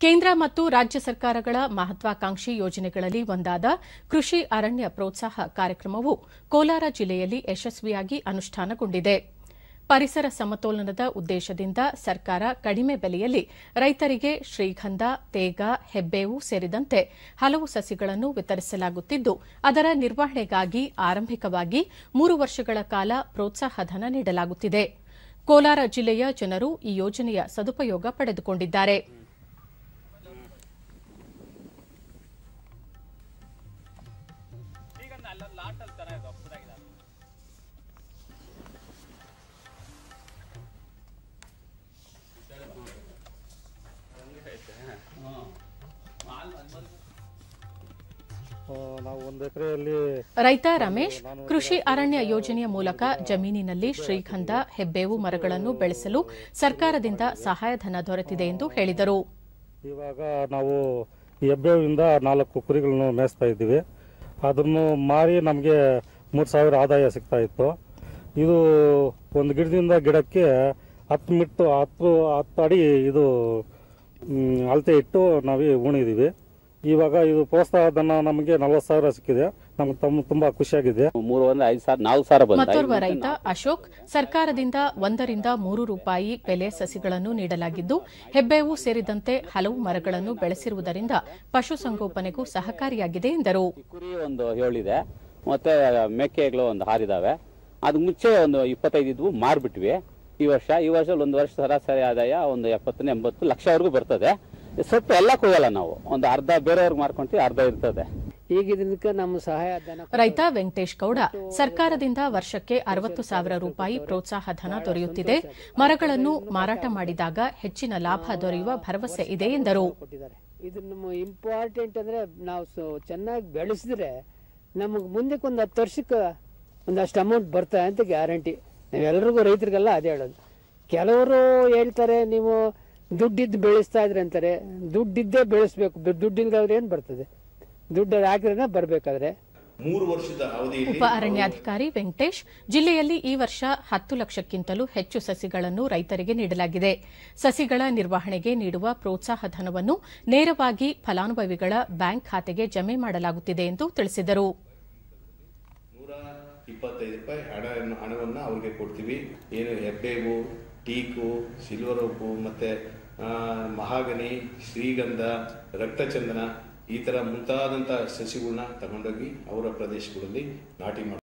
ಕೇಂದ್ರ ಮತ್ತು ರಾಜ್ಯ ಸರ್ಕಾರಗಳ ಮಹತ್ವಾಕಾಂಕ್ಷಿ ಯೋಜನೆಗಳಲ್ಲಿ ಒಂದಾದ ಕೃಷಿ ಅರಣ್ಯ ಪ್ರೋತ್ಸಾಹ ಕಾರ್ಯಕ್ರಮವು ಕೋಲಾರ ಜಿಲ್ಲೆಯಲ್ಲಿ ಯಶಸ್ವಿಯಾಗಿ ಅನುಷ್ಠಾನಗೊಂಡಿದೆ ಪರಿಸರ ಸಮತೋಲನದ ಉದ್ದೇಶದಿಂದ ಸರ್ಕಾರ ಕಡಿಮೆ ಬೆಲೆಯಲ್ಲಿ ರೈತರಿಗೆ ಶ್ರೀಗಂಧ ತೇಗ ಹೆಬ್ಬೇವು ಸೇರಿದಂತೆ ಹಲವು ಸಸಿಗಳನ್ನು ವಿತರಿಸಲಾಗುತ್ತಿದ್ದು ಅದರ ನಿರ್ವಹಣೆಗಾಗಿ ಆರಂಭಿಕವಾಗಿ ಮೂರು ವರ್ಷಗಳ ಕಾಲ ಪ್ರೋತ್ಸಾಹಧನ ನೀಡಲಾಗುತ್ತಿದೆ ಕೋಲಾರ ಜಿಲ್ಲೆಯ ಜನರು ಈ ಯೋಜನೆಯ ಸದುಪಯೋಗ ಪಡೆದುಕೊಂಡಿದ್ದಾರೆ ಆ, ನಾವು ಒಂದು ಎಕರೆಯಲ್ಲಿ ರೈತ ರಮೇಶ್ ಕೃಷಿ ಅರಣ್ಯ ಯೋಜನೆಯ ಮೂಲಕ ಜಮೀನಿನಲ್ಲಿ ಶ್ರೀಗಂಧ ಹೆಬ್ಬೇವು ಮರಗಳನ್ನು ಬೆಳೆಸಲು ಸರ್ಕಾರದಿಂದ ಸಹಾಯಧನ ದೊರೆತಿದೆ ಎಂದು ಹೇಳಿದರು ಇವಾಗ ನಾವು ಹೆಬ್ಬೇವಿಂದ ನಾಲ್ಕು ಕುರಿಗಳನ್ನು ಮೇಯಿಸ್ತಾ ಇದ್ದೀವಿ ಅದನ್ನು ಮಾರಿ ನಮಗೆ ಮೂರು ಸಾವಿರ ಆದಾಯ ಸಿಗ್ತಾ ಇತ್ತು ಇದು ಒಂದು ಗಿಡದಿಂದ ಗಿಡಕ್ಕೆ ಹತ್ತು ಮಿಟ್ಟು ಹತ್ತು ಹತ್ತು ಅಡಿ ಇದು ಮ್, ಅಳತೆ ಇಟ್ಟು ನಾವು ಉಣಿದೀವಿ ಇವಾಗ ಇದು ಪ್ರೋತ್ಸಾಹಧನ ನಮಗೆ ನಲ್ವತ್ತು ಸಾವಿರ ಸಿಕ್ಕಿದೆ ನಮ್ಗೆ ತಮ್ಮ ತುಂಬ ಖುಷಿಯಾಗಿದೆ ಮೂರು ಒಂದು ಐದು ಸಾವಿರ ನಾಲ್ಕು ಸಾವಿರ ಬಂದ ಮತ್ತೋರ್ವ ರೈತ ಅಶೋಕ್ ಸರ್ಕಾರದಿಂದ ಒಂದರಿಂದ ಮೂರು ರೂಪಾಯಿ ಬೆಲೆ ಸಸಿಗಳನ್ನು ನೀಡಲಾಗಿದ್ದು ಹೆಬ್ಬೇವು ಸೇರಿದಂತೆ ಹಲವು ಮರಗಳನ್ನು ಬೆಳೆಸಿರುವುದರಿಂದ ಪಶುಸಂಗೋಪನೆಗೂ ಸಹಕಾರಿಯಾಗಿದೆ ಎಂದರು ಕುರಿ ಒಂದು ಏಳಿದೆ ಮತ್ತೆ ಮೇಕೆಗಳು ಒಂದು ಹಾರಿದಾವೆ ಅದು ಮುಂಚೆ ಒಂದು ಇಪ್ಪತ್ತೈದು ಇದ್ವು ಮಾರ್ಬಿಟ್ವಿ ಈ ವರ್ಷ ಈ ವರ್ಷ ಒಂದು ವರ್ಷ ಸರಾಸರಿ ಆದಾಯ ಒಂದು ಎಪ್ಪತ್ತನೇ ಎಂಬತ್ತು ಲಕ್ಷವರೆಗೂ ಬರ್ತದೆ ಸ್ವಲ್ಪ ಎಲ್ಲ ಕೊಯ್ಯಲ್ಲ ನಾವು ಒಂದು ಅರ್ಧ ಬೇರೆಯವ್ರಿಗೆ ಮಾರ್ಕೊಂತೀವಿ ಅರ್ಧ ಇರ್ತದೆ ಈಗ ಇದಕ್ಕೆ ನಮ್ಮ ಸಹಾಯ ಧನ ರೈತ ವೆಂಕಟೇಶ್ ಗೌಡ ಸರ್ಕಾರದಿಂದ ವರ್ಷಕ್ಕೆ ಅರವತ್ತು ಸಾವಿರ ರೂಪಾಯಿ ಪ್ರೋತ್ಸಾಹ ಧನ ದೊರೆಯುತ್ತಿದೆ ಮರಗಳನ್ನು ಮಾರಾಟ ಮಾಡಿದಾಗ ಹೆಚ್ಚಿನ ಲಾಭ ದೊರೆಯುವ ಭರವಸೆ ಇದೆ ಎಂದರು ಕೊಟ್ಟಿದ್ದಾರೆ ಇದು ನಮ್ಮ ಇಂಪಾರ್ಟೆಂಟ್ ಅಂದ್ರೆ ನಾವು ಸೊ- ಚೆನ್ನಾಗಿ ಬೆಳೆಸಿದ್ರೆ ನಮಗೆ ಮುಂದಕ್ಕೆ ಒಂದು ಹತ್ತು ವರ್ಷಕ್ಕೆ ಒಂದಷ್ಟು ಅಮೌಂಟ್ ಬರ್ತಾ ಅಂತ ಗ್ಯಾರಂಟಿ ನಾವೆಲ್ರಿಗೂ ರೈತರಿಗೆಲ್ಲ ಅದೇ ಹೇಳೋದು ಕೆಲವರು ಹೇಳ್ತಾರೆ ನೀವು ದುಡ್ಡಿದ್ದು ಬೆಳೆಸ್ತಾ ಇದ್ರಿ ಅಂತಾರೆ ದುಡ್ಡಿದ್ದೇ ಬೆಳೆಸ್ಬೇಕು ದುಡ್ಡಿಲ್ದವ್ರು ಏನು ಬರ್ತದೆ ದುಡ್ಡು ಹಾಕಿದ್ರೆ ಬರ್ಬೇಕಾದ್ರೆ ಮೂರು ವರ್ಷದ ಅವಧಿಯಲ್ಲಿ ಉಪ ಅರಣ್ಯಾಧಿಕಾರಿ ವೆಂಕಟೇಶ್ ಜಿಲ್ಲೆಯಲ್ಲಿ ಈ ವರ್ಷ ಹತ್ತು ಲಕ್ಷಕ್ಕಿಂತಲೂ ಹೆಚ್ಚು ಸಸಿಗಳನ್ನು ರೈತರಿಗೆ ನೀಡಲಾಗಿದೆ ಸಸಿಗಳ ನಿರ್ವಹಣೆಗೆ ನೀಡುವ ಪ್ರೋತ್ಸಾಹ ಧನವನ್ನು ನೇರವಾಗಿ ಫಲಾನುಭವಿಗಳ ಬ್ಯಾಂಕ್ ಖಾತೆಗೆ ಜಮೆ ಮಾಡಲಾಗುತ್ತಿದೆ ಎಂದು ತಿಳಿಸಿದರು ನೂರ ಇಪ್ಪತ್ತೈದು ರೂಪಾಯಿ ಹಣ ಹಣವನ್ನು ಅವ್ರಿಗೆ ಕೊಡ್ತೀವಿ ಏನು ಹೆಬ್ಬೇವು ಟೀಕು ಸಿಲ್ವರ್ ಉಪ್ಪು ಮತ್ತು ಮಹಾಗನಿ ಶ್ರೀಗಂಧ ರಕ್ತಚಂದನ ಈ ಥರ ಮುಂತಾದಂಥ ಸಸಿಗಳನ್ನ ತಗೊಂಡೋಗಿ ಅವರ ಪ್ರದೇಶಗಳಲ್ಲಿ ನಾಟಿ ಮಾಡಿ